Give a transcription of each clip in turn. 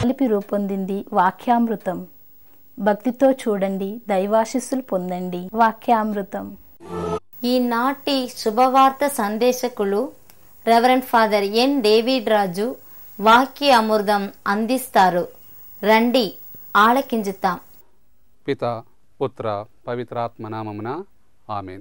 కలిపి రూపొందింది వాక్యామృతం భక్తితో చూడండి దైవాశిస్సులు పొందండి వాక్యామృతం ఈనాటి శుభవార్త సందేశకులు reverend father N David Raju వాక్య అమృతం అందిస్తారు రండి ఆలకించుతాం పిత పుత్ర పవిత్రాత్మ నామమున ఆమెన్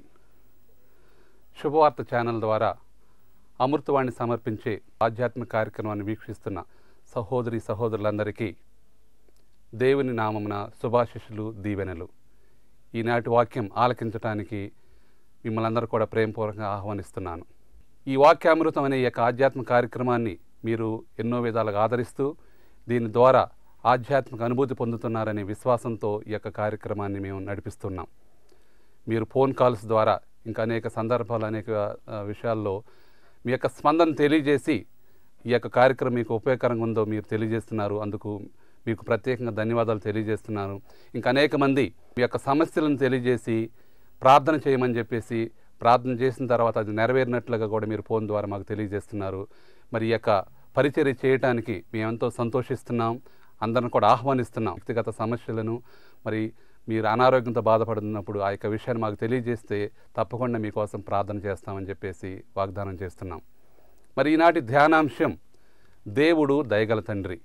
శుభవార్త ఛానల్ ద్వారా అమృతవాణి సమర్పించే ఆధ్యాత్మిక కార్యక్రమాన్ని వీక్షిస్తున్న సహోదరి సహోదరులందరికీ దేవుని నామమున శుభాశిషులు దీవెనలు ఈనాటి వాక్యం ఆలకించటానికి మిమ్మల్ని అందరూ కూడా ప్రేమపూర్వకంగా ఆహ్వానిస్తున్నాను ఈ వాక్యామృతం అనే ఈ యొక్క ఆధ్యాత్మిక కార్యక్రమాన్ని మీరు ఎన్నో విధాలుగా ఆదరిస్తూ దీని ద్వారా ఆధ్యాత్మిక అనుభూతి పొందుతున్నారనే విశ్వాసంతో ఈ యొక్క కార్యక్రమాన్ని మేము నడిపిస్తున్నాం మీరు ఫోన్ కాల్స్ ద్వారా ఇంకా అనేక సందర్భాలు అనేక ఆ, విషయాల్లో మీ యొక్క స్పందన తెలియజేసి ఈ యొక్క కార్యక్రమం మీకు ఉపయోగకరంగా ఉందో మీరు తెలియజేస్తున్నారు అందుకు మీకు ప్రత్యేకంగా ధన్యవాదాలు తెలియజేస్తున్నాను ఇంకా అనేక మంది మీ యొక్క సమస్యలను తెలియజేసి ప్రార్థన చేయమని చెప్పేసి ప్రార్థన చేసిన తర్వాత అది నెరవేరినట్లుగా కూడా మీరు ఫోన్ ద్వారా మాకు తెలియజేస్తున్నారు మరి ఈ యొక్క పరిచర్య చేయటానికి మేము ఎంతో సంతోషిస్తున్నాం అందరం కూడా ఆహ్వానిస్తున్నాం వ్యక్తిగత సమస్యలను మరి మీరు అనారోగ్యంతో బాధపడుతున్నప్పుడు ఆ యొక్క విషయాన్ని మాకు తెలియజేస్తే తప్పకుండా మీకోసం ప్రార్థన చేస్తామని చెప్పేసి వాగ్దానం చేస్తున్నాం మరి ఈనాటి ధ్యానాంశం దేవుడు దయగల తండ్రి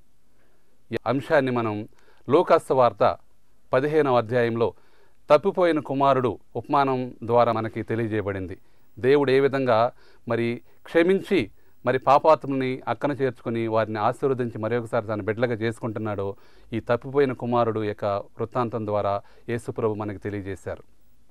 ఈ అంశాన్ని మనం లోకాస్త వార్త పదిహేనవ అధ్యాయంలో తప్పిపోయిన కుమారుడు ఉపమానం ద్వారా మనకి తెలియజేయబడింది దేవుడు ఏ విధంగా మరి క్షమించి మరి పాపాత్ముని అక్కన చేర్చుకుని వారిని ఆశీర్వదించి మరొకసారి తన బిడ్డలుగా చేసుకుంటున్నాడో ఈ తప్పిపోయిన కుమారుడు యొక్క వృత్తాంతం ద్వారా యేసుప్రభు మనకి తెలియజేశారు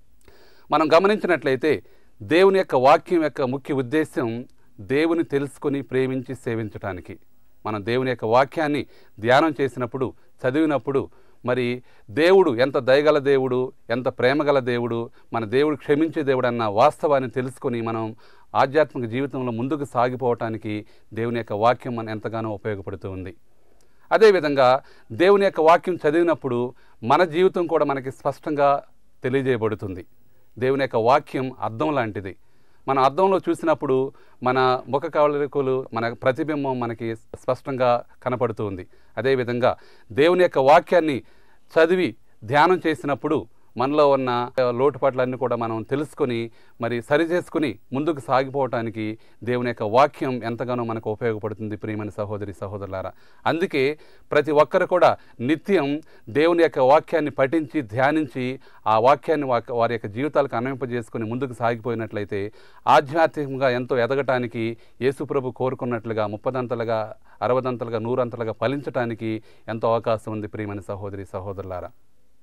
మనం గమనించినట్లయితే దేవుని యొక్క వాక్యం యొక్క ముఖ్య ఉద్దేశం దేవుని తెలుసుకొని ప్రేమించి సేవించటానికి మనం దేవుని యొక్క వాక్యాన్ని ధ్యానం చేసినప్పుడు చదివినప్పుడు మరి దేవుడు ఎంత దయగల దేవుడు ఎంత ప్రేమగల దేవుడు మన దేవుడు క్షమించే దేవుడు అన్న వాస్తవాన్ని తెలుసుకొని మనం ఆధ్యాత్మిక జీవితంలో ముందుకు సాగిపోవటానికి దేవుని యొక్క వాక్యం మన ఎంతగానో ఉపయోగపడుతూ ఉంది అదేవిధంగా దేవుని యొక్క వాక్యం చదివినప్పుడు మన జీవితం కూడా మనకి స్పష్టంగా తెలియజేయబడుతుంది దేవుని యొక్క వాక్యం అద్దం లాంటిది మన అద్దంలో చూసినప్పుడు మన ముఖ కవలికలు మన ప్రతిబింబం మనకి స్పష్టంగా కనపడుతుంది అదేవిధంగా దేవుని యొక్క వాక్యాన్ని చదివి ధ్యానం చేసినప్పుడు మనలో ఉన్న లోటుపాట్లన్నీ కూడా మనం తెలుసుకొని మరి సరిచేసుకుని ముందుకు సాగిపోవటానికి దేవుని యొక్క వాక్యం ఎంతగానో మనకు ఉపయోగపడుతుంది ప్రియమైన సహోదరి సహోదరులారా అందుకే ప్రతి ఒక్కరు కూడా నిత్యం దేవుని యొక్క వాక్యాన్ని పఠించి ధ్యానించి ఆ వాక్యాన్ని వా- వారి యొక్క జీవితాలకు అన్వయింపజేసుకుని ముందుకు సాగిపోయినట్లయితే ఆధ్యాత్మికంగా ఎంతో ఎదగటానికి యేసుప్రభు కోరుకున్నట్లుగా ముప్పదంతలుగా అరవదంతలుగా నూరంతలుగా ఫలించటానికి ఎంతో అవకాశం ఉంది ప్రియమైన సహోదరి సహోదరులారా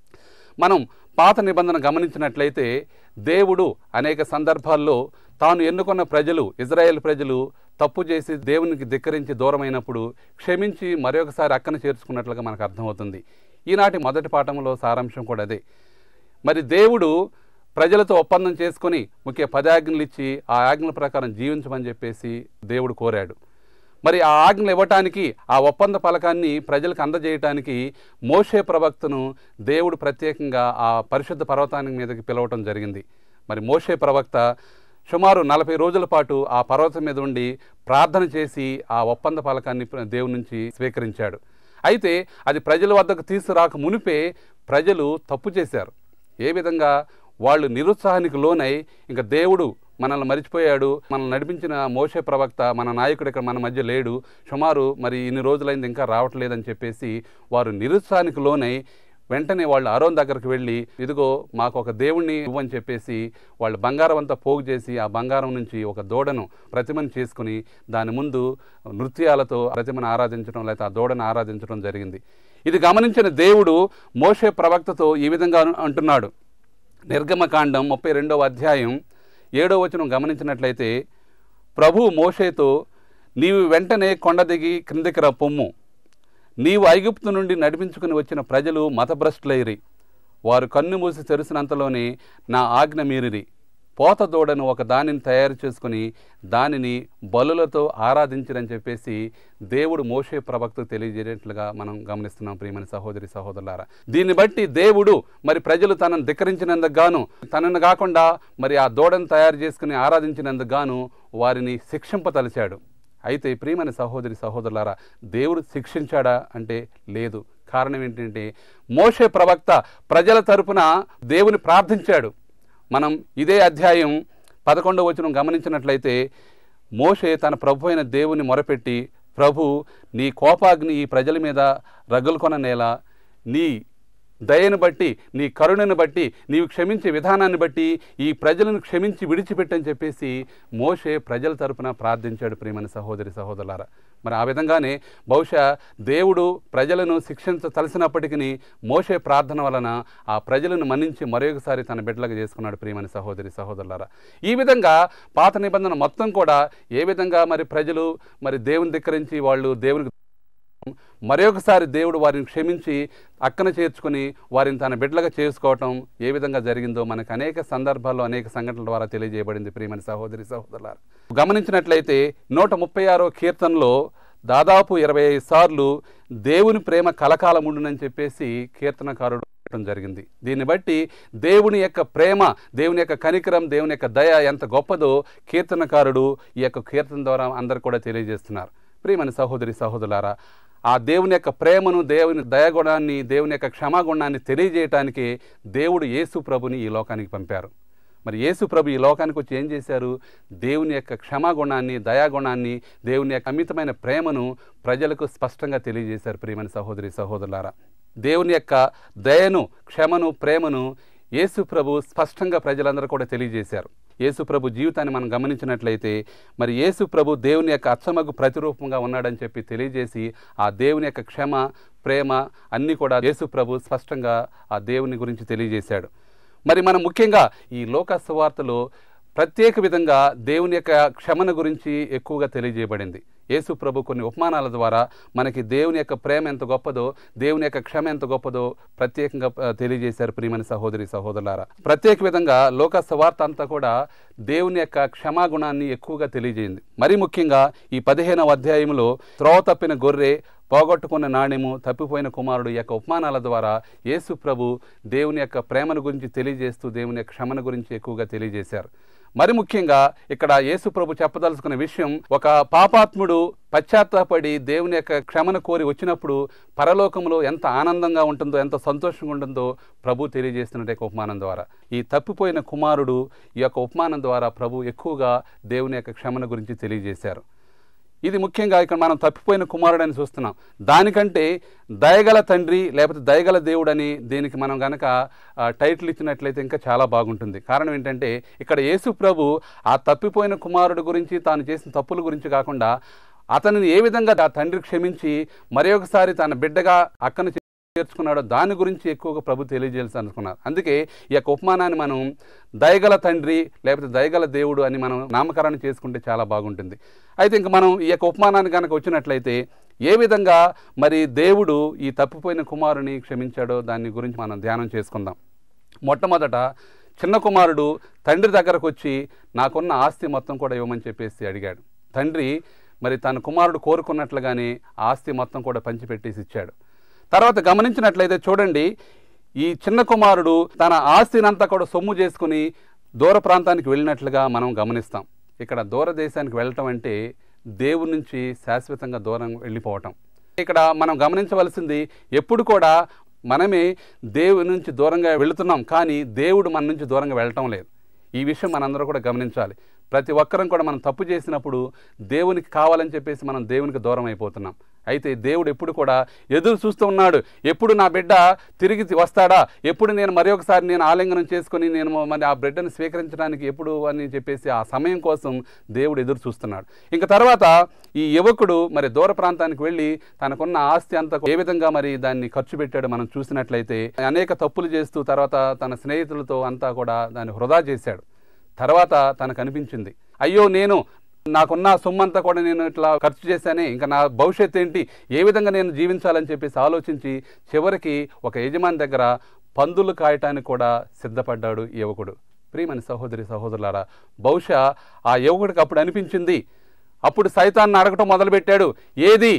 మనం పాత నిబంధన గమనించినట్లయితే దేవుడు అనేక సందర్భాల్లో తాను ఎన్నుకున్న ప్రజలు ఇజ్రాయెల్ ప్రజలు తప్పు చేసి దేవునికి ధిక్కరించి దూరమైనప్పుడు క్షమించి మరొకసారి అక్కన చేర్చుకున్నట్లుగా మనకు అర్థమవుతుంది ఈనాటి మొదటి పాఠంలో సారాంశం కూడా అదే మరి దేవుడు ప్రజలతో ఒప్పందం చేసుకొని ముఖ్య పదాజ్ఞలు ఇచ్చి ఆ ఆజ్ఞల ప్రకారం జీవించమని చెప్పేసి దేవుడు కోరాడు మరి ఆ ఆజ్ఞలు ఇవ్వటానికి ఆ ఒప్పంద పలకాన్ని ప్రజలకు అందజేయటానికి మోషే ప్రవక్తను దేవుడు ప్రత్యేకంగా ఆ పరిశుద్ధ పర్వతానికి మీదకి పిలవటం జరిగింది మరి మోషే ప్రవక్త సుమారు నలభై రోజుల పాటు ఆ పర్వతం మీద ఉండి ప్రార్థన చేసి ఆ ఒప్పంద పలకాన్ని ప్ర- దేవుని నుంచి స్వీకరించాడు అయితే అది ప్రజల వద్దకు తీసుకురాక మునిపే ప్రజలు తప్పు చేశారు ఏ విధంగా వాళ్ళు నిరుత్సాహానికి లోనై ఇంకా దేవుడు మనల్ని మరిచిపోయాడు మనల్ని నడిపించిన మోషే ప్రవక్త మన నాయకుడు ఇక్కడ మన మధ్య లేడు సుమారు మరి ఇన్ని రోజులైంది ఇంకా రావట్లేదని చెప్పేసి వారు నిరుత్సాహానికి లోనై వెంటనే వాళ్ళు అరోన్ దగ్గరికి వెళ్ళి ఇదిగో మాకు ఒక దేవుణ్ణి ఇవ్వని చెప్పేసి వాళ్ళు బంగారం అంతా పోగు చేసి ఆ బంగారం నుంచి ఒక దూడను ప్రతిమను చేసుకుని దాని ముందు నృత్యాలతో ప్రతిమను ఆరాధించడం లేకపోతే ఆ దూడను ఆరాధించడం జరిగింది ఇది గమనించిన దేవుడు మోషే ప్రవక్తతో ఈ విధంగా అంటున్నాడు నిర్గమకాండం ముప్పై రెండవ అధ్యాయం ఏడో వచనం గమనించినట్లయితే ప్రభు మోషేతో నీవు వెంటనే కొండ దిగి క్రిందికి రా పొమ్ము నీవు ఐగుప్తు నుండి నడిపించుకుని వచ్చిన ప్రజలు మతభ్రష్టులైరి వారు కన్ను మూసి తెరిసినంతలోనే నా ఆజ్ఞ మీరిరి పోత దూడను ఒక దానిని తయారు చేసుకుని దానిని బలులతో ఆరాధించరని చెప్పేసి దేవుడు మోషే ప్రవక్తకు తెలియజేయట్లుగా మనం గమనిస్తున్నాం ప్రియమైన సహోదరి సహోదరులారా దీన్ని బట్టి దేవుడు మరి ప్రజలు తనను ధిక్కరించినందుకు గాను తనను కాకుండా మరి ఆ దూడను తయారు చేసుకుని ఆరాధించినందుకు గాను వారిని శిక్షింపతలిచాడు అయితే ప్రియమైన సహోదరి సహోదరులారా దేవుడు శిక్షించాడా అంటే లేదు కారణం ఏంటంటే మోషే ప్రవక్త ప్రజల తరపున దేవుని ప్రార్థించాడు మనం ఇదే అధ్యాయం పదకొండవ వచనం గమనించినట్లయితే మోషే తన ప్రభు అయిన దేవుని మొరపెట్టి ప్రభు నీ కోపాగ్ని ఈ ప్రజల మీద రగులుకొన నేల నీ దయను బట్టి నీ కరుణను బట్టి నీవు క్షమించే విధానాన్ని బట్టి ఈ ప్రజలను క్షమించి విడిచిపెట్టని చెప్పేసి మోషే ప్రజల తరపున ప్రార్థించాడు ప్రియమైన సహోదరి సహోదరులారా మరి ఆ విధంగానే బహుశా దేవుడు ప్రజలను శిక్షించ తలసినప్పటికీ మోషే ప్రార్థన వలన ఆ ప్రజలను మన్నించి మరొకసారి తన బిడ్డలకు చేసుకున్నాడు ప్రియమైన సహోదరి సహోదరులారా ఈ విధంగా పాత నిబంధన మొత్తం కూడా ఏ విధంగా మరి ప్రజలు మరి దేవుని ధిక్కరించి వాళ్ళు దేవునికి మరొకసారి దేవుడు వారిని క్షమించి అక్కన చేర్చుకుని వారిని తన బిడ్డలుగా చేసుకోవటం ఏ విధంగా జరిగిందో మనకు అనేక సందర్భాల్లో అనేక సంఘటనల ద్వారా తెలియజేయబడింది ప్రియమైన సహోదరి సహోదరులారా గమనించినట్లయితే నూట ముప్పై ఆరో కీర్తనలో దాదాపు ఇరవై ఐదు సార్లు దేవుని ప్రేమ కలకాలముండునని చెప్పేసి కీర్తనకారుడు చెప్పడం జరిగింది దీన్ని బట్టి దేవుని యొక్క ప్రేమ దేవుని యొక్క కనికరం దేవుని యొక్క దయ ఎంత గొప్పదో కీర్తనకారుడు ఈ యొక్క కీర్తన ద్వారా అందరు కూడా తెలియజేస్తున్నారు ప్రియమైన సహోదరి సహోదరులారా ఆ దేవుని యొక్క ప్రేమను దేవుని దయగుణాన్ని దేవుని యొక్క క్షమాగుణాన్ని తెలియజేయటానికి దేవుడు యేసు ప్రభుని ఈ లోకానికి పంపారు మరి యేసు ప్రభు ఈ లోకానికి వచ్చి ఏం చేశారు దేవుని యొక్క క్షమాగుణాన్ని దయాగుణాన్ని దేవుని యొక్క అమితమైన ప్రేమను ప్రజలకు స్పష్టంగా తెలియజేశారు ప్రియమైన సహోదరి సహోదరులారా దేవుని యొక్క దయను క్షమను ప్రేమను యేసు ప్రభు స్పష్టంగా ప్రజలందరూ కూడా తెలియజేశారు యేసు ప్రభు జీవితాన్ని మనం గమనించినట్లయితే మరి యేసు ప్రభు దేవుని యొక్క అచ్చమగు ప్రతిరూపంగా ఉన్నాడని చెప్పి తెలియజేసి ఆ దేవుని యొక్క క్షమ ప్రేమ అన్నీ కూడా యేసు ప్రభు స్పష్టంగా ఆ దేవుని గురించి తెలియజేశాడు మరి మనం ముఖ్యంగా ఈ లోక సువార్తలో ప్రత్యేక విధంగా దేవుని యొక్క క్షమను గురించి ఎక్కువగా తెలియజేయబడింది యేసు ప్రభు కొన్ని ఉపమానాల ద్వారా మనకి దేవుని యొక్క ప్రేమ ఎంత గొప్పదో దేవుని యొక్క క్షమ ఎంత గొప్పదో ప్రత్యేకంగా ఆ, తెలియజేశారు ప్రియమైన సహోదరి సహోదరులారా ప్రత్యేక విధంగా లోక సువార్త అంతా కూడా దేవుని యొక్క క్షమాగుణాన్ని ఎక్కువగా తెలియజేయింది మరి ముఖ్యంగా ఈ పదిహేనవ అధ్యాయంలో త్రోవ తప్పిన గొర్రె పోగొట్టుకున్న నాణ్యము తప్పిపోయిన కుమారుడు ఈ యొక్క ఉపమానాల ద్వారా యేసు ప్రభు దేవుని యొక్క ప్రేమను గురించి తెలియజేస్తూ దేవుని యొక్క క్షమను గురించి ఎక్కువగా తెలియజేశారు మరి ముఖ్యంగా ఇక్కడ యేసు ప్రభు చెప్పదలుచుకున్న విషయం ఒక పాపాత్ముడు పశ్చాత్తాపడి దేవుని యొక్క క్షమను కోరి వచ్చినప్పుడు పరలోకంలో ఎంత ఆనందంగా ఉంటుందో ఎంత సంతోషంగా ఉంటుందో ప్రభు తెలియజేస్తున్న యొక్క ఉపమానం ద్వారా ఈ తప్పిపోయిన కుమారుడు ఈ యొక్క ఉపమానం ద్వారా ప్రభు ఎక్కువగా దేవుని యొక్క క్షమను గురించి తెలియజేశారు ఇది ముఖ్యంగా ఇక్కడ మనం తప్పిపోయిన కుమారుడని చూస్తున్నాం దానికంటే దయగల తండ్రి లేకపోతే దయగల దేవుడని దీనికి మనం గనక ఆ, టైటిల్ ఇచ్చినట్లయితే ఇంకా చాలా బాగుంటుంది కారణం ఏంటంటే ఇక్కడ యేసు ప్రభు ఆ తప్పిపోయిన కుమారుడు గురించి తాను చేసిన తప్పుల గురించి కాకుండా అతనిని ఏ విధంగా ఆ తండ్రి క్షమించి మరి ఒకసారి తన బిడ్డగా అక్కను చేర్చుకున్నాడో దాని గురించి ఎక్కువగా ప్రభు తెలియజేయాల్సి అనుకున్నారు అందుకే ఈ యొక్క ఉపమానాన్ని మనం దయగల తండ్రి లేకపోతే దయగల దేవుడు అని మనం నామకరణం చేసుకుంటే చాలా బాగుంటుంది అయితే ఇంక మనం ఈ యొక్క ఉపమానాన్ని కనుక వచ్చినట్లయితే ఏ విధంగా మరి దేవుడు ఈ తప్పిపోయిన కుమారుని క్షమించాడో దాని గురించి మనం ధ్యానం చేసుకుందాం మొట్టమొదట చిన్న కుమారుడు తండ్రి దగ్గరకు వచ్చి నాకున్న ఆస్తి మొత్తం కూడా ఇవ్వమని చెప్పేసి అడిగాడు తండ్రి మరి తన కుమారుడు కోరుకున్నట్లుగానే ఆ ఆస్తి మొత్తం కూడా పంచిపెట్టేసి ఇచ్చాడు తర్వాత గమనించినట్లయితే చూడండి ఈ చిన్న కుమారుడు తన ఆస్తినంతా కూడా సొమ్ము చేసుకుని దూర ప్రాంతానికి వెళ్ళినట్లుగా మనం గమనిస్తాం ఇక్కడ దూర దేశానికి వెళ్ళటం అంటే దేవుడి నుంచి శాశ్వతంగా దూరం వెళ్ళిపోవటం ఇక్కడ మనం గమనించవలసింది ఎప్పుడు కూడా మనమే దేవుడి నుంచి దూరంగా వెళుతున్నాం కానీ దేవుడు మన నుంచి దూరంగా వెళ్ళటం లేదు ఈ విషయం మనందరూ కూడా గమనించాలి ప్రతి ఒక్కరం కూడా మనం తప్పు చేసినప్పుడు దేవునికి కావాలని చెప్పేసి మనం దేవునికి దూరం అయిపోతున్నాం అయితే దేవుడు ఎప్పుడు కూడా ఎదురు చూస్తూ ఉన్నాడు ఎప్పుడు నా బిడ్డ తిరిగి వస్తాడా ఎప్పుడు నేను మరి ఒకసారి నేను ఆలింగనం చేసుకొని నేను మరి ఆ బిడ్డను స్వీకరించడానికి ఎప్పుడు అని చెప్పేసి ఆ సమయం కోసం దేవుడు ఎదురు చూస్తున్నాడు ఇంకా తర్వాత ఈ యువకుడు మరి దూర ప్రాంతానికి వెళ్ళి తనకున్న ఆస్తి అంతా ఏ విధంగా మరి దాన్ని ఖర్చు పెట్టాడో మనం చూసినట్లయితే అనేక తప్పులు చేస్తూ తర్వాత తన స్నేహితులతో అంతా కూడా దాన్ని వృధా చేశాడు తర్వాత తనకు అనిపించింది అయ్యో నేను నాకున్న సొమ్మంతా కూడా నేను ఇట్లా ఖర్చు చేశానే ఇంకా నా భవిష్యత్తు ఏంటి ఏ విధంగా నేను జీవించాలని చెప్పేసి ఆలోచించి చివరికి ఒక యజమాని దగ్గర పందులు కాయటానికి కూడా సిద్ధపడ్డాడు ఈ యువకుడు ప్రియమని సహోదరి సహోదరులారా బహుశా ఆ యువకుడికి అప్పుడు అనిపించింది అప్పుడు సైతాన్ని అడగటం మొదలుపెట్టాడు ఏది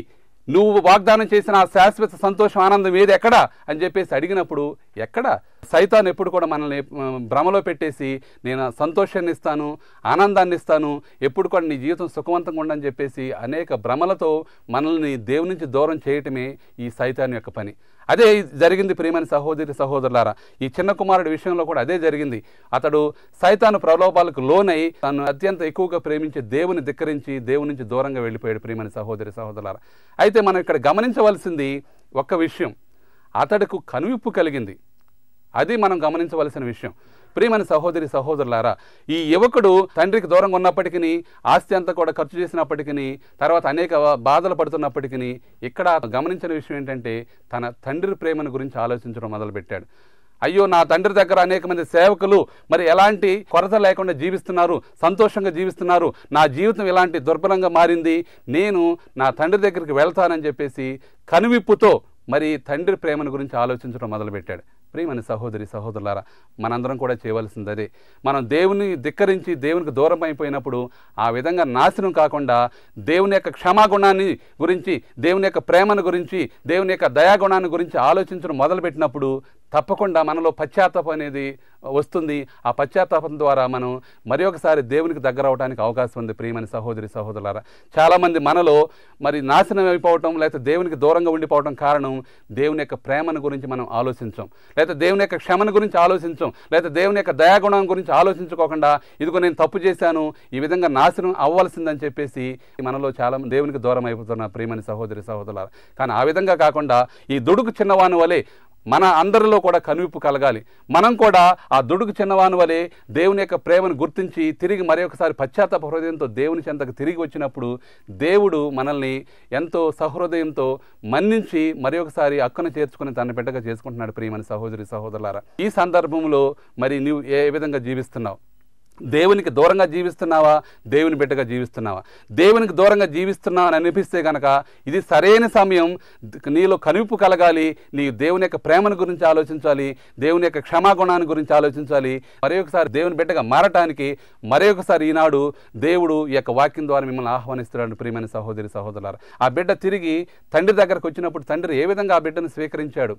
నువ్వు వాగ్దానం చేసిన ఆ శాశ్వత సంతోషం ఆనందం ఏది ఎక్కడ అని చెప్పేసి అడిగినప్పుడు ఎక్కడ సైతాన్ ఎప్పుడు కూడా మనల్ని ఆ, భ్రమలో పెట్టేసి నేను సంతోషాన్ని ఇస్తాను ఆనందాన్ని ఇస్తాను ఎప్పుడు కూడా నీ జీవితం సుఖవంతంగా ఉండని చెప్పేసి అనేక భ్రమలతో మనల్ని దేవుని నుంచి దూరం చేయటమే ఈ సైతాన్ యొక్క పని అదే జరిగింది ప్రియమైన సహోదరి సహోదరులారా ఈ చిన్న కుమారుడి విషయంలో కూడా అదే జరిగింది అతడు సైతాను ప్రలోభాలకు లోనై తను అత్యంత ఎక్కువగా ప్రేమించే దేవుని ధిక్కరించి దేవుని నుంచి దూరంగా వెళ్ళిపోయాడు ప్రియమైన సహోదరి సహోదరులారా అయితే మనం ఇక్కడ గమనించవలసింది ఒక్క విషయం అతడుకు కనువిప్పు కలిగింది అది మనం గమనించవలసిన విషయం ప్రియమైన సహోదరి సహోదరులారా ఈ యువకుడు తండ్రికి దూరంగా ఉన్నప్పటికీ ఆస్తి అంతా కూడా ఖర్చు చేసినప్పటికీ తర్వాత అనేక బాధలు పడుతున్నప్పటికీ ఇక్కడ గమనించిన విషయం ఏంటంటే తన తండ్రి ప్రేమను గురించి ఆలోచించడం మొదలుపెట్టాడు అయ్యో నా తండ్రి దగ్గర అనేక మంది సేవకులు మరి ఎలాంటి కొరత లేకుండా జీవిస్తున్నారు సంతోషంగా జీవిస్తున్నారు నా జీవితం ఎలాంటి దుర్బలంగా మారింది నేను నా తండ్రి దగ్గరికి వెళ్తానని చెప్పేసి కనువిప్పుతో మరి తండ్రి ప్రేమను గురించి ఆలోచించడం మొదలుపెట్టాడు ప్రియమైన సహోదరి సహోదరులారా మనందరం కూడా చేయవలసింది అదే మనం దేవుని ధిక్కరించి దేవునికి దూరం అయిపోయినప్పుడు ఆ విధంగా నాశనం కాకుండా దేవుని యొక్క క్షమాగుణాన్ని గురించి దేవుని యొక్క ప్రేమను గురించి దేవుని యొక్క దయాగుణాన్ని గురించి ఆలోచించడం మొదలుపెట్టినప్పుడు తప్పకుండా మనలో పశ్చాత్తాపం అనేది వస్తుంది ఆ పశ్చాత్తాపం ద్వారా మనం మరి ఒకసారి దేవునికి దగ్గర అవడానికి అవకాశం ఉంది ప్రియమైన సహోదరి సహోదరులారా చాలామంది మనలో మరి నాశనం అయిపోవటం లేకపోతే దేవునికి దూరంగా ఉండిపోవడం కారణం దేవుని యొక్క ప్రేమను గురించి మనం ఆలోచించాం లేకపోతే దేవుని యొక్క క్షమను గురించి ఆలోచించాం లేకపోతే దేవుని యొక్క దయాగుణం గురించి ఆలోచించుకోకుండా ఇదిగో నేను తప్పు చేశాను ఈ విధంగా నాశనం అవ్వాల్సిందని చెప్పేసి మనలో చాలా మంది దేవునికి దూరం అయిపోతున్న ప్రియమైన సహోదరి సహోదరులారా కానీ ఆ విధంగా కాకుండా ఈ దుడుకు చిన్నవాని వలె మన అందరిలో కూడా కనువిప్పు కలగాలి మనం కూడా ఆ దుడుకు చిన్నవాని వలె దేవుని యొక్క ప్రేమను గుర్తించి తిరిగి మరి ఒకసారి పశ్చాత్తాప హృదయంతో దేవుని చెంతకు తిరిగి వచ్చినప్పుడు దేవుడు మనల్ని ఎంతో సహృదయంతో మన్నించి మరి ఒకసారి అక్కను చేర్చుకుని తన బిడ్డగా చేసుకుంటున్నాడు ప్రియమని సహోదరి సహోదరులారా ఈ సందర్భంలో మరి నీవు ఏ విధంగా జీవిస్తున్నావు దేవునికి దూరంగా జీవిస్తున్నావా దేవుని బిడ్డగా జీవిస్తున్నావా దేవునికి దూరంగా జీవిస్తున్నావా అని అనిపిస్తే కనుక ఇది సరైన సమయం నీలో కనువిప్పు కలగాలి నీ దేవుని యొక్క ప్రేమను గురించి ఆలోచించాలి దేవుని యొక్క క్షమాగుణాన్ని గురించి ఆలోచించాలి మరి ఒకసారి దేవుని బిడ్డగా మారటానికి మరి ఒకసారి ఈనాడు దేవుడు ఈ యొక్క వాక్యం ద్వారా మిమ్మల్ని ఆహ్వానిస్తున్నాడు ప్రియమైన సహోదరి సహోదరులారా ఆ బిడ్డ తిరిగి తండ్రి దగ్గరకు వచ్చినప్పుడు తండ్రి ఏ విధంగా ఆ బిడ్డను స్వీకరించాడు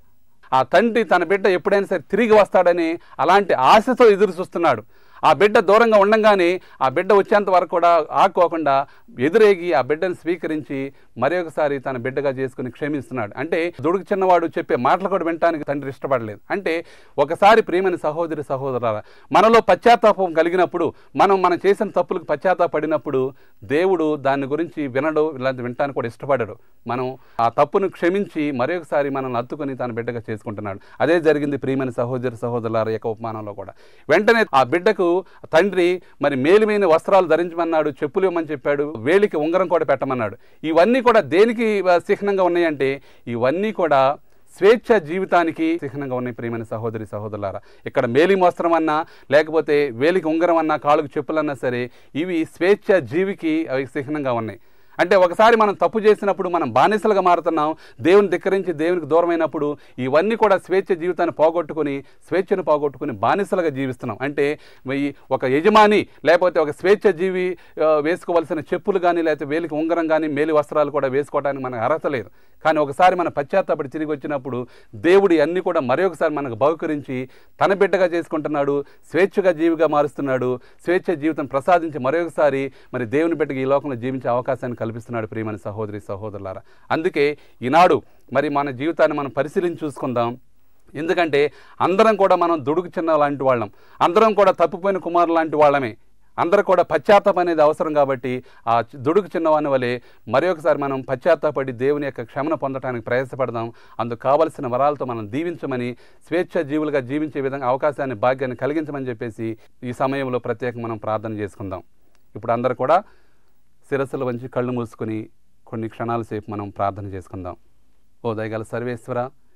ఆ తండ్రి తన బిడ్డ ఎప్పుడైనా సరే తిరిగి వస్తాడని అలాంటి ఆశతో ఎదురు చూస్తున్నాడు ఆ బిడ్డ దూరంగా ఉండంగానే ఆ బిడ్డ వచ్చేంత వరకు కూడా ఆకోకుండా ఎదురేగి ఆ బిడ్డను స్వీకరించి మరి ఒకసారి తన బిడ్డగా చేసుకుని క్షమిస్తున్నాడు అంటే దుడుకు చిన్నవాడు చెప్పే మాటలు కూడా వినటానికి తండ్రి ఇష్టపడలేదు అంటే ఒకసారి ప్రియమైన సహోదరి సహోదరుల మనలో పశ్చాత్తాపం కలిగినప్పుడు మనం మనం చేసిన తప్పులకు పశ్చాత్తాపడినప్పుడు దేవుడు దాని గురించి వినడు ఇలాంటి వినటానికి కూడా ఇష్టపడడు మనం ఆ తప్పును క్షమించి మరి ఒకసారి మనల్ని అత్తుకొని తన బిడ్డగా చేసుకుంటున్నాడు అదే జరిగింది ప్రియమైన సహోదరి సహోదరుల యొక్క ఉపమానంలో కూడా వెంటనే ఆ బిడ్డకు తండ్రి మరి మేలిమైన వస్త్రాలు ధరించమన్నాడు చెప్పులు ఇవ్వమని చెప్పాడు వేలికి ఉంగరం కూడా పెట్టమన్నాడు ఇవన్నీ కూడా దేనికి ఆ, చిహ్నంగా ఉన్నాయంటే ఇవన్నీ కూడా స్వేచ్ఛ జీవితానికి చిహ్నంగా ఉన్నాయి ప్రియమైన సహోదరి సహోదరులారా ఇక్కడ మేలి వస్త్రం అన్నా లేకపోతే వేలికి ఉంగరం అన్నా కాళ్ళకు చెప్పులన్నా సరే ఇవి స్వేచ్ఛ జీవికి అవి చిహ్నంగా ఉన్నాయి అంటే ఒకసారి మనం తప్పు చేసినప్పుడు మనం బానిసలుగా మారుతున్నాం దేవుని ధిక్కరించి దేవునికి దూరమైనప్పుడు ఇవన్నీ కూడా స్వేచ్ఛ జీవితాన్ని పోగొట్టుకుని స్వేచ్ఛను పోగొట్టుకుని బానిసలుగా జీవిస్తున్నాం అంటే ఈ ఒక యజమాని లేకపోతే ఒక స్వేచ్ఛ జీవి ఆ, వేసుకోవలసిన చెప్పులు కానీ లేకపోతే వేలికి ఉంగరం కానీ మేలి వస్త్రాలు కూడా వేసుకోవడానికి మనకు అర్హత లేదు కానీ ఒకసారి మన పశ్చాత్తాపడి తిరిగి వచ్చినప్పుడు దేవుడు అన్ని కూడా మరి ఒకసారి మనకు బహుకరించి తన బిడ్డగా చేసుకుంటున్నాడు స్వేచ్ఛగా జీవిగా మారుస్తున్నాడు స్వేచ్ఛ జీవితం ప్రసాదించి మరొకసారి మరి దేవుని బిడ్డగా ఈ లోకంలో జీవించే అవకాశాన్ని కల్పిస్తున్నాడు ప్రియమైన సహోదరి సహోదరులారా అందుకే ఈనాడు మరి మన జీవితాన్ని మనం పరిశీలించి చూసుకుందాం ఎందుకంటే అందరం కూడా మనం దుడుకు చిన్న లాంటి వాళ్ళం అందరం కూడా తప్పిపోయిన కుమారు లాంటి వాళ్ళమే అందరూ కూడా పశ్చాత్తాపం అనేది అవసరం కాబట్టి ఆ చి- దుడుకు చిన్నవాని వలె మరి ఒకసారి మనం పశ్చాత్తాపడి దేవుని యొక్క క్షమను పొందడానికి ప్రయాసపడదాం అందుకు కావలసిన వరాలతో మనం దీవించమని స్వేచ్ఛ జీవులుగా జీవించే విధంగా అవకాశాన్ని భాగ్యాన్ని కలిగించమని చెప్పేసి ఈ సమయంలో ప్రత్యేకంగా మనం ప్రార్థన చేసుకుందాం ఇప్పుడు అందరూ కూడా శిరస్సులు వంచి కళ్ళు మూసుకొని కొన్ని క్షణాల సేపు మనం ప్రార్థన చేసుకుందాం ఓ దయగల సర్వేశ్వర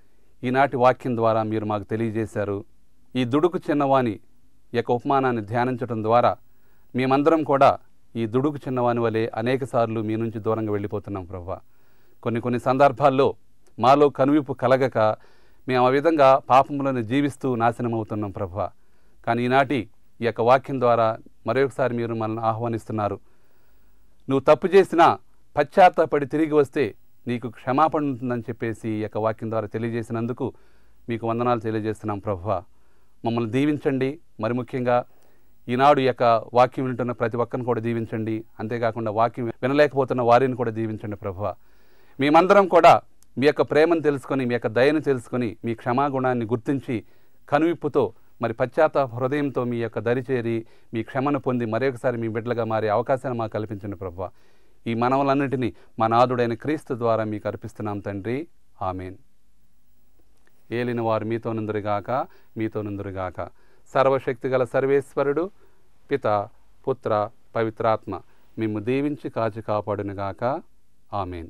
ఈనాటి వాక్యం ద్వారా మీరు మాకు తెలియజేశారు ఈ దుడుకు చిన్నవాని యొక్క ఉపమానాన్ని ధ్యానించడం ద్వారా మేమందరం కూడా ఈ దుడుకు చిన్నవాని వలె అనేక సార్లు మీ నుంచి దూరంగా వెళ్ళిపోతున్నాం ప్రభా కొన్ని కొన్ని సందర్భాల్లో మాలో కనువిప్పు కలగక మేము ఆ విధంగా పాపములను జీవిస్తూ నాశనం అవుతున్నాం ప్రభా కానీ ఈనాటి ఈ యొక్క వాక్యం ద్వారా మరొకసారి మీరు మనల్ని ఆహ్వానిస్తున్నారు నువ్వు తప్పు చేసినా పశ్చాత్తాపడి తిరిగి వస్తే నీకు క్షమాపణ ఉంటుందని చెప్పేసి ఈ యొక్క వాక్యం ద్వారా తెలియజేసినందుకు మీకు వందనాలు తెలియజేస్తున్నాం ప్రభువ మమ్మల్ని దీవించండి మరి ముఖ్యంగా ఈనాడు ఈ యొక్క వాక్యం వింటున్న ప్రతి ఒక్కరిని కూడా దీవించండి అంతేకాకుండా వాక్యం వినలేకపోతున్న వారిని కూడా దీవించండి ప్రభువ మేమందరం కూడా మీ యొక్క ప్రేమను తెలుసుకొని మీ యొక్క దయను తెలుసుకొని మీ క్షమాగుణాన్ని గుర్తించి కనువిప్పుతో మరి పశ్చాత్తాప హృదయంతో మీ యొక్క దరిచేరి మీ క్షమను పొంది మరొకసారి మీ బిడ్డలుగా మారే అవకాశాన్ని మాకు కల్పించండి ప్రభు ఈ మనవలన్నిటినీ మా నాదుడైన క్రీస్తు ద్వారా మీకు అర్పిస్తున్నాం తండ్రి ఆమెన్ ఏలిన వారు మీతో నుందురుగాక మీతో నుందురుగాక సర్వశక్తి గల సర్వేశ్వరుడు పిత పుత్ర పవిత్రాత్మ మిమ్ము దీవించి కాచి కాపాడునుగాక ఆమెన్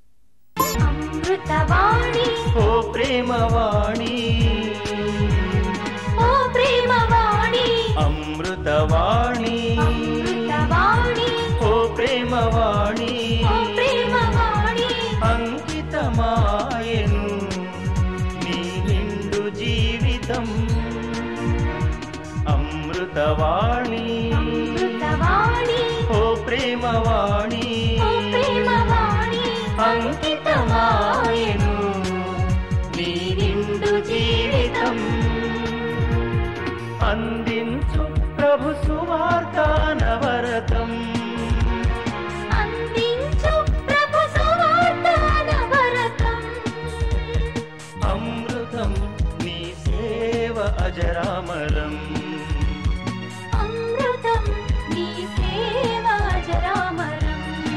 అమృతవాణి ఓ ప్రేమవాణి ఓ ప్రేమవాణి అమృతవాణి అమృతవాణి ఓ ప్రేమవాణి ఓ ప్రేమవాణి అంకితమాయను నీ నిండు జీవితం అమృతవాణి అమృతవాణి ఓ ప్రేమవాణి ఓ ప్రేమవాణి అంకితమాయను నీ నిండు జీవితం అందించు ప్రభు సువార్త నవరతం అందించు ప్రభు సువార్త నవరతం అమృతం నీ సేవ అజరామరం అమృతం నీ సేవ అజరామరం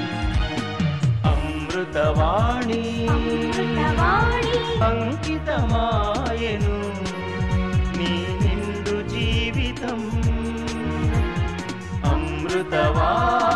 అమృతవాణి అమృతవాణి అంకితమాయను నీ నిండు జీవితం అమృతవాణి